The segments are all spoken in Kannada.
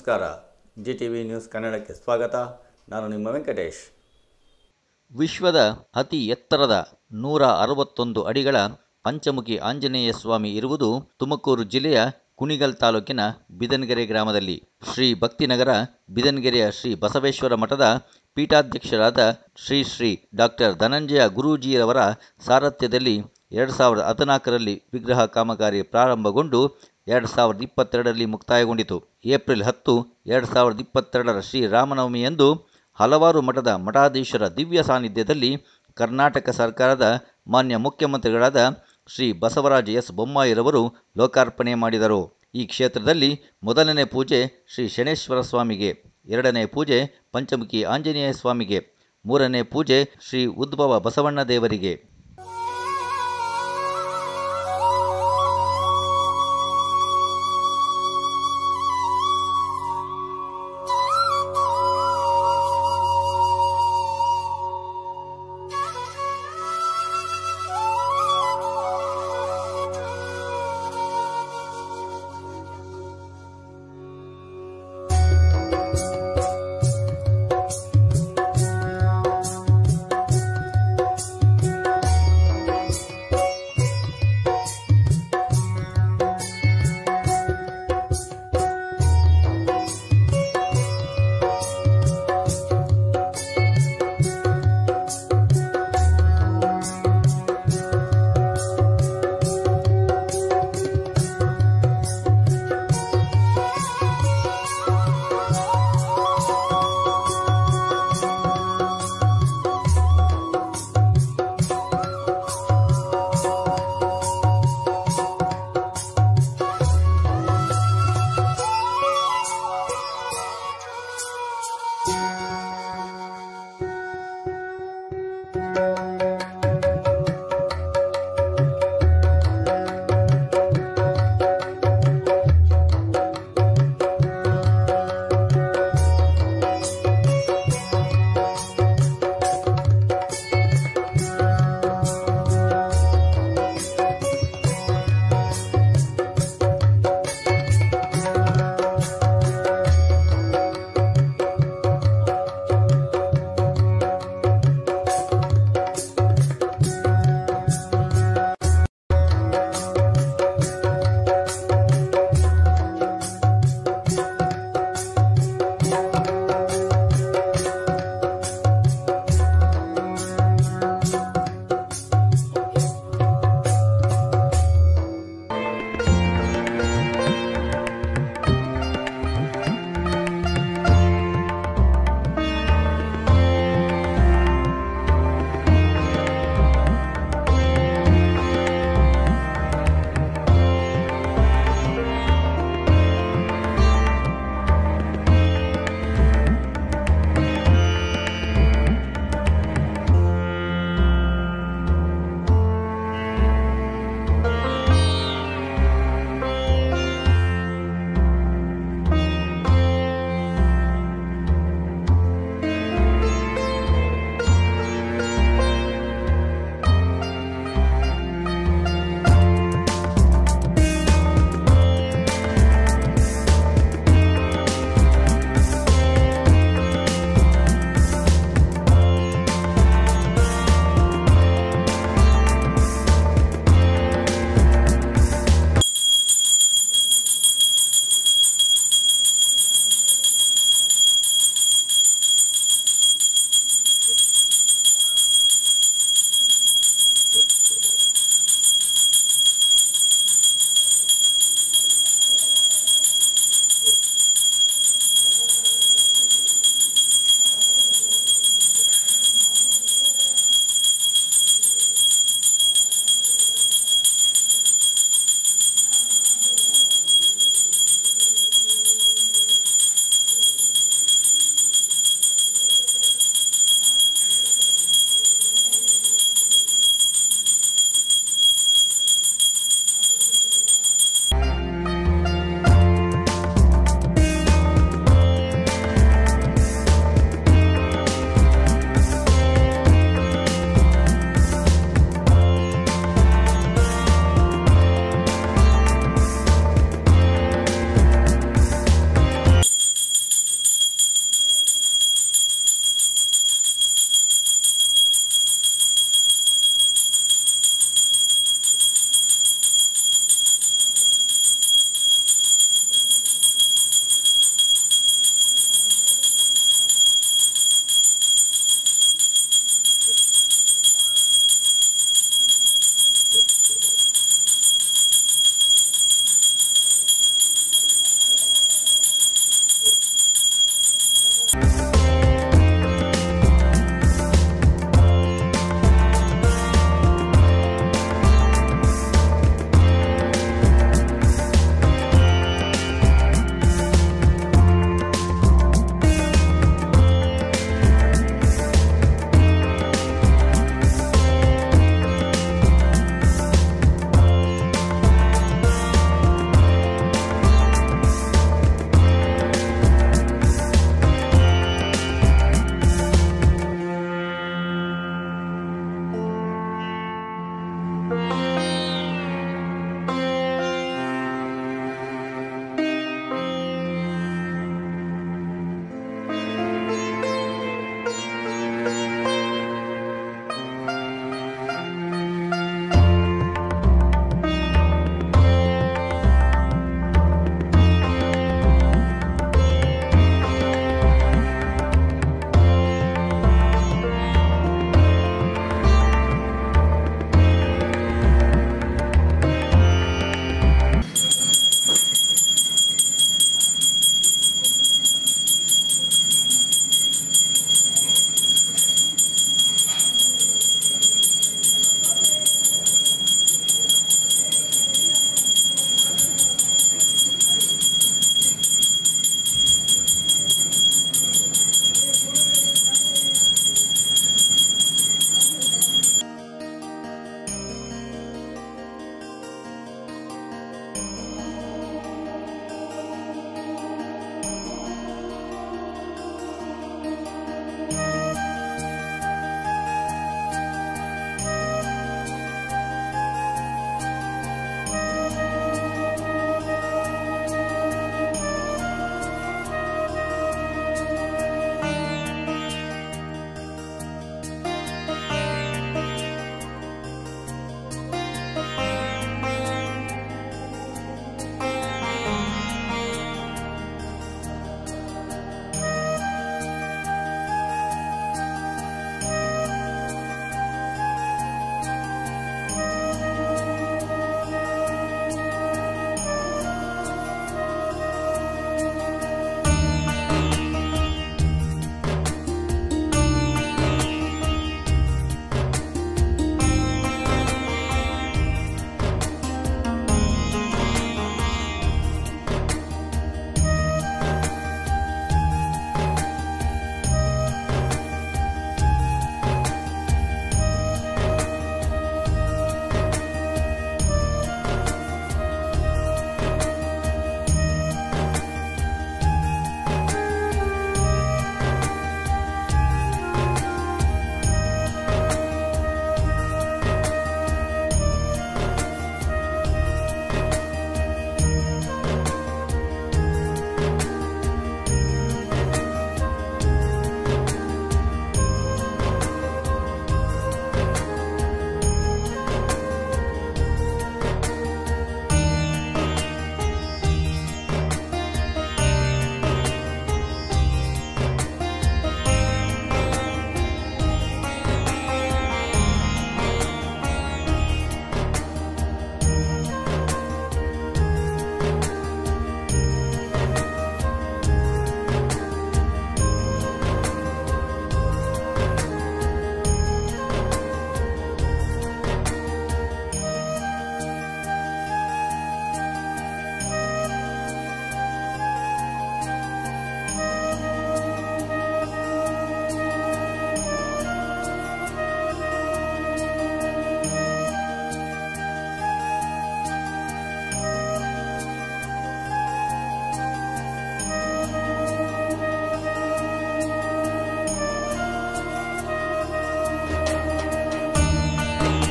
ನಮಸ್ಕಾರ ಜಿ ಟಿ ವಿ ನ್ಯೂಸ್ ಕನ್ನಡಕ್ಕೆ ಸ್ವಾಗತ ನಾನು ನಿಮ್ಮ ವೆಂಕಟೇಶ್ ವಿಶ್ವದ ಅತಿ ಎತ್ತರದ ನೂರ ಅರವತ್ತೊಂದು ಅಡಿಗಳ ಪಂಚಮುಖಿ ಆಂಜನೇಯ ಸ್ವಾಮಿ ಇರುವುದು ತುಮಕೂರು ಜಿಲ್ಲೆಯ ಕುಣಿಗಲ್ ತಾಲೂಕಿನ ಬಿದನಗೆರೆ ಗ್ರಾಮದಲ್ಲಿ ಶ್ರೀ ಭಕ್ತಿನಗರ ಬಿದನಗೆರೆಯ ಶ್ರೀ ಬಸವೇಶ್ವರ ಮಠದ ಪೀಠಾಧ್ಯಕ್ಷರಾದ ಶ್ರೀ ಶ್ರೀ ಡಾಕ್ಟರ್ ಧನಂಜಯ ಗುರೂಜಿಯವರ ಸಾರಥ್ಯದಲ್ಲಿ ಎರಡು ಸಾವಿರದ ಹದಿನಾಲ್ಕರಲ್ಲಿ ವಿಗ್ರಹ ಕಾಮಗಾರಿ ಪ್ರಾರಂಭಗೊಂಡು ಎರಡು ಸಾವಿರದ ಇಪ್ಪತ್ತೆರಡರಲ್ಲಿ ಮುಕ್ತಾಯಗೊಂಡಿತು ಏಪ್ರಿಲ್ ಹತ್ತು ಎರಡು ಸಾವಿರದ ಇಪ್ಪತ್ತೆರಡರ ಶ್ರೀರಾಮನವಮಿಯಂದು ಹಲವಾರು ಮಠದ ಮಠಾಧೀಶರ ದಿವ್ಯ ಸಾನ್ನಿಧ್ಯದಲ್ಲಿ ಕರ್ನಾಟಕ ಸರ್ಕಾರದ ಮಾನ್ಯ ಮುಖ್ಯಮಂತ್ರಿಗಳಾದ ಶ್ರೀ ಬಸವರಾಜ ಎಸ್ ಬೊಮ್ಮಾಯಿರವರು ಲೋಕಾರ್ಪಣೆ ಮಾಡಿದರು ಈ ಕ್ಷೇತ್ರದಲ್ಲಿ ಮೊದಲನೇ ಪೂಜೆ ಶ್ರೀ ಶನೇಶ್ವರ ಸ್ವಾಮಿಗೆ ಎರಡನೇ ಪೂಜೆ ಪಂಚಮುಖಿ ಆಂಜನೇಯ ಸ್ವಾಮಿಗೆ ಮೂರನೇ ಪೂಜೆ ಶ್ರೀ ಉದ್ಭವ ಬಸವಣ್ಣ ದೇವರಿಗೆ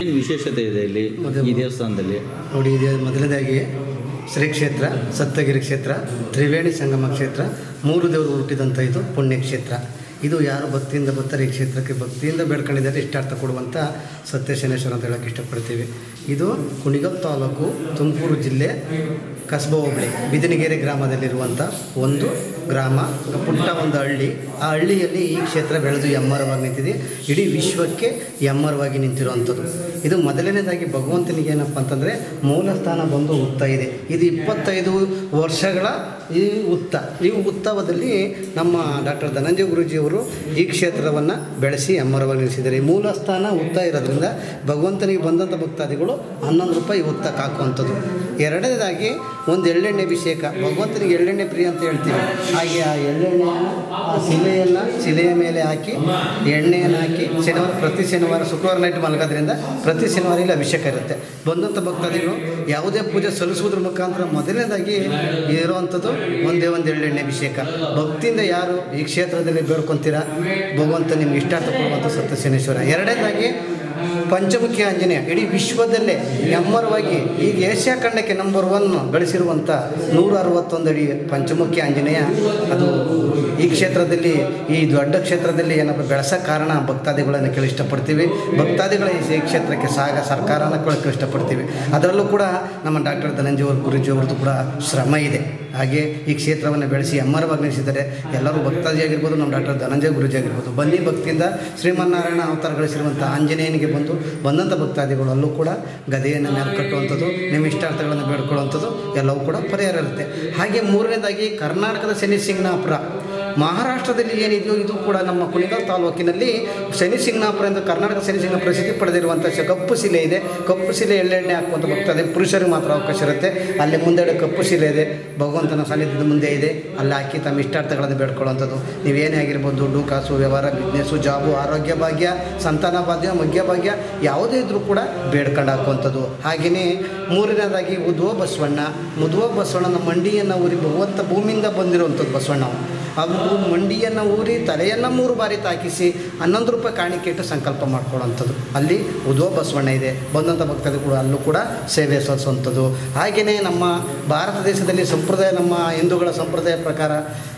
ಏನು ವಿಶೇಷತೆ ಇದೆ ಇಲ್ಲಿ ಈ ದೇವಸ್ಥಾನದಲ್ಲಿ ನೋಡಿ ಇದು ಮೊದಲನೇದಾಗಿ ಶ್ರೀ ಕ್ಷೇತ್ರ ಸಪ್ತಗಿರಿ ಕ್ಷೇತ್ರ ತ್ರಿವೇಣಿ ಸಂಗಮ ಕ್ಷೇತ್ರ ಮೂರು ದೇವರು ಹುಟ್ಟಿದಂಥ ಇದು ಪುಣ್ಯಕ್ಷೇತ್ರ ಇದು ಯಾರು ಭಕ್ತಿಯಿಂದ ಬರ್ತಾರೆ ಈ ಕ್ಷೇತ್ರಕ್ಕೆ ಭಕ್ತಿಯಿಂದ ಬೇಡ್ಕೊಂಡಿದ್ದಾರೆ ಇಷ್ಟಾರ್ಥ ಕೊಡುವಂಥ ಸತ್ಯಶನೇಶ್ವರ ಅಂತ ಹೇಳೋಕ್ಕೆ ಇಷ್ಟಪಡ್ತೀವಿ ಇದು ಕುಣಿಗಲ್ ತಾಲೂಕು ತುಮಕೂರು ಜಿಲ್ಲೆ ಕಸಬಾ ಹೋಬಳಿ ಬಿದಿನಗೆರೆ ಗ್ರಾಮದಲ್ಲಿರುವಂಥ ಒಂದು ಗ್ರಾಮ ಪುಟ್ಟ ಒಂದು ಹಳ್ಳಿ ಆ ಹಳ್ಳಿಯಲ್ಲಿ ಈ ಕ್ಷೇತ್ರ ಬೆಳೆದು ಎಮ್ಮರವಾಗಿ ನಿಂತಿದೆ ಇಡೀ ವಿಶ್ವಕ್ಕೆ ಎಮ್ಮರವಾಗಿ ನಿಂತಿರುವಂಥದ್ದು ಇದು ಮೊದಲನೇದಾಗಿ ಭಗವಂತನಿಗೆ ಏನಪ್ಪ ಅಂತಂದರೆ ಮೂಲ ಸ್ಥಾನ ಬಂದು ಉತ್ತ ಇದೆ ಇದು ಇಪ್ಪತ್ತೈದು ವರ್ಷಗಳ ಈ ಉತ್ತ ಈ ಉತ್ಸವದಲ್ಲಿ ನಮ್ಮ ಡಾಕ್ಟರ್ ಧನಂಜಯ ಗುರೂಜಿಯವರು ಈ ಕ್ಷೇತ್ರವನ್ನು ಬೆಳೆಸಿ ಎಮ್ಮರವಾಗಿ ನಿಲ್ಲಿಸಿದ್ದಾರೆ ಈ ಮೂಲ ಸ್ಥಾನ ಉತ್ತ ಇರೋದ್ರಿಂದ ಭಗವಂತನಿಗೆ ಬಂದಂಥ ಭಕ್ತಾದಿಗಳು ಹನ್ನೊಂದು ರೂಪಾಯಿ ಉತ್ತಕ್ಕೆ ಹಾಕುವಂಥದ್ದು ಎರಡನೇದಾಗಿ ಒಂದು ಎಳ್ಳೆಣ್ಣೆ ಅಭಿಷೇಕ ಭಗವಂತನಿಗೆ ಎಳ್ಳೆಣ್ಣೆ ಪ್ರಿಯ ಅಂತ ಹೇಳ್ತೀವಿ ಹಾಗೆ ಆ ಎಳ್ಳೆಣ್ಣೆಯನ್ನು ಆ ಶಿಲೆಯನ್ನು ಶಿಲೆಯ ಮೇಲೆ ಹಾಕಿ ಎಣ್ಣೆಯನ್ನು ಹಾಕಿ ಶನಿವಾರ ಪ್ರತಿ ಶನಿವಾರ ಶುಕ್ರವಾರ ನೈಟ್ ಮಲಗೋದ್ರಿಂದ ಪ್ರತಿ ಶನಿವಾರ ಇಲ್ಲಿ ಅಭಿಷೇಕ ಇರುತ್ತೆ ಬಂದಂಥ ಭಕ್ತಾದಿಗಳು ಯಾವುದೇ ಪೂಜೆ ಸಲ್ಲಿಸುವುದ್ರ ಮುಖಾಂತರ ಮೊದಲನೇದಾಗಿ ಇರುವಂಥದ್ದು ಒಂದೇ ಒಂದು ಎಳ್ಳೆಣ್ಣೆ ಅಭಿಷೇಕ ಭಕ್ತಿಯಿಂದ ಯಾರು ಈ ಕ್ಷೇತ್ರದಲ್ಲಿ ಬೇಡ್ಕೊತೀರಾ ಭಗವಂತ ನಿಮ್ಗೆ ಇಷ್ಟಾರ್ಥ ಕೊಡುವಂಥ ಸತ್ಯಸೇನೇಶ್ವರ ಎರಡನೇದಾಗಿ ಪಂಚಮುಖಿ ಆಂಜನೇಯ ಇಡೀ ವಿಶ್ವದಲ್ಲೇ ಎಮ್ಮರವಾಗಿ ಈಗ ಏಷ್ಯಾ ಖಂಡಕ್ಕೆ ನಂಬರ್ ಒನ್ ಗಳಿಸಿರುವಂಥ ನೂರ ಅರವತ್ತೊಂದು ಅಡಿ ಪಂಚಮುಖಿ ಆಂಜನೇಯ ಅದು ಈ ಕ್ಷೇತ್ರದಲ್ಲಿ ಈ ದೊಡ್ಡ ಕ್ಷೇತ್ರದಲ್ಲಿ ಏನಪ್ಪ ಬೆಳೆಸೋಕ್ಕೆ ಕಾರಣ ಭಕ್ತಾದಿಗಳನ್ನು ಕೇಳಿ ಇಷ್ಟಪಡ್ತೀವಿ ಭಕ್ತಾದಿಗಳ ಈ ಕ್ಷೇತ್ರಕ್ಕೆ ಸಾಗ ಸರ್ಕಾರನ ಕೇಳಕ್ಕೆ ಇಷ್ಟಪಡ್ತೀವಿ ಅದರಲ್ಲೂ ಕೂಡ ನಮ್ಮ ಡಾಕ್ಟರ್ ಧನಂಜಯ ಗುರುಜಿ ಅವ್ರದ್ದು ಕೂಡ ಶ್ರಮ ಇದೆ ಹಾಗೆ ಈ ಕ್ಷೇತ್ರವನ್ನು ಬೆಳೆಸಿ ಎಮ್ಮರವಾಗಿ ನಿಲ್ಲಿಸಿದ್ದಾರೆ ಎಲ್ಲರೂ ಭಕ್ತಾದಿ ಆಗಿರ್ಬೋದು ನಮ್ಮ ಡಾಕ್ಟರ್ ಧನಂಜಯ ಗುರುಜಿ ಆಗಿರ್ಬೋದು ಬನ್ನಿ ಭಕ್ತಿಯಿಂದ ಶ್ರೀಮನ್ನಾರಾಯಣ ಅವತಾರ ಗಳಿಸಿರುವಂಥ ಆಂಜನೇಯನಿಗೆ ಬಂದು ಬಂದಂಥ ಭಕ್ತಾದಿಗಳು ಅಲ್ಲೂ ಕೂಡ ಗದೆಯನ್ನು ಮೇಲೆ ಕಟ್ಟುವಂಥದ್ದು ನಿಮ್ಮ ಇಷ್ಟಾರ್ಥಗಳನ್ನು ಬೇಡ್ಕೊಳ್ಳುವಂಥದ್ದು ಎಲ್ಲವೂ ಕೂಡ ಪರಿಹಾರ ಇರುತ್ತೆ ಹಾಗೆ ಮೂರನೇದಾಗಿ ಕರ್ನಾಟಕದ ಶನಿ ಸಿಂಗ್ನಾಪುರ ಮಹಾರಾಷ್ಟ್ರದಲ್ಲಿ ಏನಿದೆಯೋ ಇದು ಕೂಡ ನಮ್ಮ ಕುಣಿಗಲ್ ತಾಲೂಕಿನಲ್ಲಿ ಶನಿ ಸಿಂಗ್ನಾಪುರ ಎಂದು ಕರ್ನಾಟಕ ಶನಿ ಸಿಂಗ್ನ ಪ್ರಸಿದ್ಧಿ ಪಡೆದಿರುವಂಥ ಶ- ಕಪ್ಪು ಶಿಲೆ ಇದೆ ಕಪ್ಪು ಶಿಲೆ ಎಳ್ಳೆಣ್ಣೆ ಹಾಕುವಂಥ ಭಕ್ತಾದಿ ಪುರುಷರಿಗೆ ಮಾತ್ರ ಅವಕಾಶ ಇರುತ್ತೆ ಅಲ್ಲಿ ಮುಂದೆಡೆ ಕಪ್ಪು ಶಿಲೆ ಇದೆ ಭಗವಂತನ ಸಾನ್ನಿಧ್ಯದ ಮುಂದೆ ಇದೆ ಅಲ್ಲಿ ಹಾಕಿ ತಮ್ಮ ಇಷ್ಟಾರ್ಥಗಳನ್ನು ಬೇಡ್ಕೊಳ್ಳುವಂಥದ್ದು ನೀವೇನೇ ಆಗಿರ್ಬೋದು ದುಡ್ಡು ಕಾಸು ವ್ಯವಹಾರ ಬಿಸ್ನೆಸ್ಸು ಜಾಬು ಆರೋಗ್ಯ ಭಾಗ್ಯ ಸಂತಾನ ಭಾಗ್ಯ ಮಗ್ಯ ಭಾಗ್ಯ ಯಾವುದೇ ಇದ್ರೂ ಕೂಡ ಬೇಡ್ಕೊಂಡು ಹಾಕುವಂಥದ್ದು ಹಾಗೆಯೇ ಮೂರನೇದಾಗಿ ಉದ್ವ ಬಸವಣ್ಣ ಮುದುವ ಬಸವಣ್ಣನ ಮಂಡಿಯನ್ನು ಊರಿ ಭಗವಂತ ಭೂಮಿಯಿಂದ ಬಂದಿರುವಂಥದ್ದು ಬಸವಣ್ಣ ಅವರು ಮಂಡಿಯನ್ನು ಊರಿ ತಲೆಯನ್ನು ಮೂರು ಬಾರಿ ತಾಕಿಸಿ ಹನ್ನೊಂದು ರೂಪಾಯಿ ಕಾಣಿಕೆ ಇಟ್ಟು ಸಂಕಲ್ಪ ಮಾಡ್ಕೊಳ್ಳೋವಂಥದ್ದು ಅಲ್ಲಿ ಉದ್ವ ಬಸವಣ್ಣ ಇದೆ ಬಂದಂಥ ಭಕ್ತರು ಕೂಡ ಅಲ್ಲೂ ಕೂಡ ಸೇವೆ ಸಲ್ಲಿಸುವಂಥದ್ದು ಹಾಗೆಯೇ ನಮ್ಮ ಭಾರತ ದೇಶದಲ್ಲಿ ಸಂಪ್ರದಾಯ ನಮ್ಮ ಹಿಂದೂಗಳ ಸಂಪ್ರದಾಯ ಪ್ರಕಾರ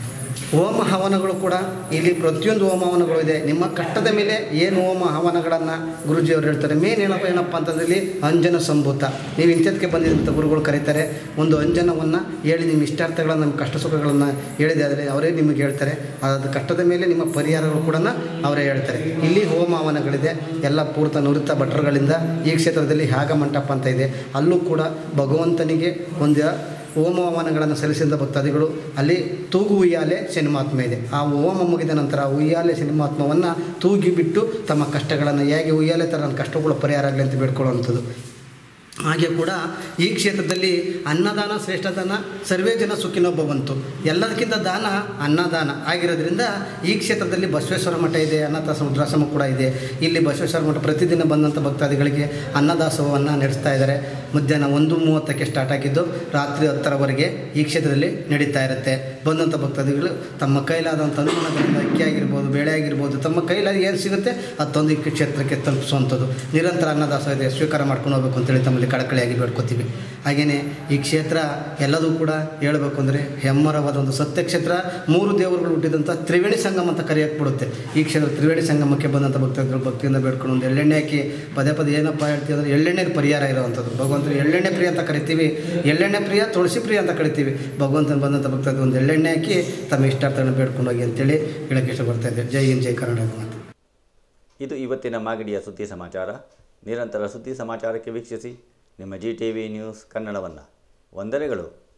ಹೋಮ ಹವನಗಳು ಕೂಡ ಇಲ್ಲಿ ಪ್ರತಿಯೊಂದು ಹೋಮ ಹವನಗಳು ಇದೆ ನಿಮ್ಮ ಕಟ್ಟದ ಮೇಲೆ ಏನು ಹೋಮ ಹವನಗಳನ್ನು ಗುರುಜಿಯವರು ಹೇಳ್ತಾರೆ ಮೇನ್ ಏನಪ್ಪ ಏನಪ್ಪ ಅಂತಂದ್ರೆ ಇಲ್ಲಿ ಅಂಜನ ಸಂಭೂತ ನೀವು ಇಂಥದಕ್ಕೆ ಬಂದಿದ್ದಂಥ ಗುರುಗಳು ಕರೀತಾರೆ ಒಂದು ಅಂಜನವನ್ನು ಹೇಳಿ ನಿಮ್ಮ ಇಷ್ಟಾರ್ಥಗಳನ್ನು ನಿಮ್ಮ ಕಷ್ಟ ಸುಖಗಳನ್ನು ಹೇಳಿದೆ ಆದರೆ ಅವರೇ ನಿಮಗೆ ಹೇಳ್ತಾರೆ ಅದು ಕಟ್ಟದ ಮೇಲೆ ನಿಮ್ಮ ಪರಿಹಾರಗಳು ಕೂಡ ಅವರೇ ಹೇಳ್ತಾರೆ ಇಲ್ಲಿ ಹೋಮ ಹವನಗಳಿದೆ ಎಲ್ಲ ಪೂರ್ತ ನುರಿತ ಭಟ್ರುಗಳಿಂದ ಈ ಕ್ಷೇತ್ರದಲ್ಲಿ ಯಾಗ ಮಂಟಪ ಅಂತ ಇದೆ ಅಲ್ಲೂ ಕೂಡ ಭಗವಂತನಿಗೆ ಒಂದು ಹೋಮ ಹವನಗಳನ್ನು ಸಲ್ಲಿಸಿದ ಭಕ್ತಾದಿಗಳು ಅಲ್ಲಿ ತೂಗು ಉಯ್ಯಾಲೆ ಶನಿಮಾತ್ಮ ಇದೆ ಆ ಹೋಮ ಮುಗಿದ ನಂತರ ಆ ಉಯ್ಯಾಲೆ ಶನಿಮಾತ್ಮವನ್ನು ತೂಗಿ ಬಿಟ್ಟು ತಮ್ಮ ಕಷ್ಟಗಳನ್ನು ಹೇಗೆ ಉಯ್ಯಾಲೆ ಥರ ನನ್ನ ಕಷ್ಟಗಳು ಪರಿಹಾರ ಆಗಲಿ ಅಂತ ಬೇಡ್ಕೊಳ್ಳುವಂಥದ್ದು ಹಾಗೆ ಕೂಡ ಈ ಕ್ಷೇತ್ರದಲ್ಲಿ ಅನ್ನದಾನ ಶ್ರೇಷ್ಠದಾನ ಸರ್ವೇ ಜನ ಸುಖಿನೋ ಭವಂತು ಎಲ್ಲದಕ್ಕಿಂತ ದಾನ ಅನ್ನದಾನ ಆಗಿರೋದ್ರಿಂದ ಈ ಕ್ಷೇತ್ರದಲ್ಲಿ ಬಸವೇಶ್ವರ ಮಠ ಇದೆ ಅನಾಥ ಸಮುದ್ರಾಶ್ರಮ ಕೂಡ ಇದೆ ಇಲ್ಲಿ ಬಸವೇಶ್ವರ ಮಠ ಪ್ರತಿದಿನ ಬಂದಂಥ ಭಕ್ತಾದಿಗಳಿಗೆ ಅನ್ನದಾಸೋಹವನ್ನು ನಡೆಸ್ತಾ ಇದ್ದಾರೆ ಮಧ್ಯಾಹ್ನ ಒಂದು ಮೂವತ್ತಕ್ಕೆ ಸ್ಟಾರ್ಟ್ ಆಗಿದ್ದು ರಾತ್ರಿ ಹತ್ತರವರೆಗೆ ಈ ಕ್ಷೇತ್ರದಲ್ಲಿ ನಡೀತಾ ಇರುತ್ತೆ ಬಂದಂಥ ಭಕ್ತಾದಿಗಳು ತಮ್ಮ ಕೈಲಾದಂಥ ಅನುಗುಣಗಳಿಂದ ಅಕ್ಕಿ ಆಗಿರ್ಬೋದು ಬೇಳೆ ಆಗಿರ್ಬೋದು ತಮ್ಮ ಕೈಲಾದ ಏನು ಸಿಗುತ್ತೆ ಅದು ತಂದು ಈ ಕ್ಷೇತ್ರಕ್ಕೆ ತಲುಪಿಸುವಂಥದ್ದು ನಿರಂತರ ಅನ್ನದಾಸೋಹ ಇದೆ ಸ್ವೀಕಾರ ಮಾಡ್ಕೊಂಡು ಹೋಗ್ಬೇಕು ಅಂತೇಳಿ ತಮ್ಮಲ್ಲಿ ಕಳಕಳಿಯಾಗಿ ಬೇಡ್ಕೊತೀವಿ ಹಾಗೆಯೇ ಈ ಕ್ಷೇತ್ರ ಎಲ್ಲದೂ ಕೂಡ ಹೇಳಬೇಕು ಅಂದರೆ ಹೆಮ್ಮರವಾದ ಒಂದು ಸತ್ಯ ಕ್ಷೇತ್ರ ಮೂರು ದೇವರುಗಳು ಹುಟ್ಟಿದಂಥ ತ್ರಿವೇಣಿ ಸಂಗಮ ಅಂತ ಕರೆಯಕ್ಕೆ ಬಿಡುತ್ತೆ ಈ ಕ್ಷೇತ್ರ ತ್ರಿವೇಣಿ ಸಂಗಮಕ್ಕೆ ಬಂದಂಥ ಭಕ್ತರು ಭಕ್ತಿಯಿಂದ ಬೇಡ್ಕೊಂಡು ಒಂದು ಎಳ್ಳೆಣ್ಣೆ ಹಾಕಿ ಪದೇ ಪದೇ ಏನಪ್ಪ ಹೇಳ್ತೀವಿ ಅಂದರೆ ಎಳ್ಳೆಣ್ಣೆಗೆ ಪರಿಹಾರ ಇರುವಂಥದ್ದು ಭಗವಂತನ ಎಳ್ಳೆಣ್ಣೆ ಪ್ರಿಯ ಅಂತ ಕರಿತೀವಿ ಎಳ್ಳೆಣ್ಣೆ ಪ್ರಿಯ ತುಳಸಿ ಪ್ರಿಯ ಅಂತ ಕರಿತೀವಿ ಭಗವಂತನ ಬಂದಂಥ ಭಕ್ತರಿಗೆ ಒಂದು ಎಳ್ಳೆಣ್ಣೆ ಹಾಕಿ ತಮ್ಮ ಇಷ್ಟಾರ್ಥಗಳನ್ನು ಬೇಡ್ಕೊಂಡು ಹೋಗಿ ಅಂತೇಳಿ ಹೇಳಕ್ಕೆ ಇಷ್ಟಪಡ್ತಾ ಇದ್ದೇವೆ ಜೈ ಹಿಂದ್ ಜೈ ಕರ್ನಾಟಕ ಮಾತು ಇದು ಇವತ್ತಿನ ಮಾಗಡಿಯ ಸುದ್ದಿ ಸಮಾಚಾರ ನಿರಂತರ ಸುದ್ದಿ ಸಮಾಚಾರಕ್ಕೆ ವೀಕ್ಷಿಸಿ ನಿಮ್ಮ ಜಿ ಟಿ ವಿ ನ್ಯೂಸ್ ಕನ್ನಡವನ್ನು ವಂದನೆಗಳು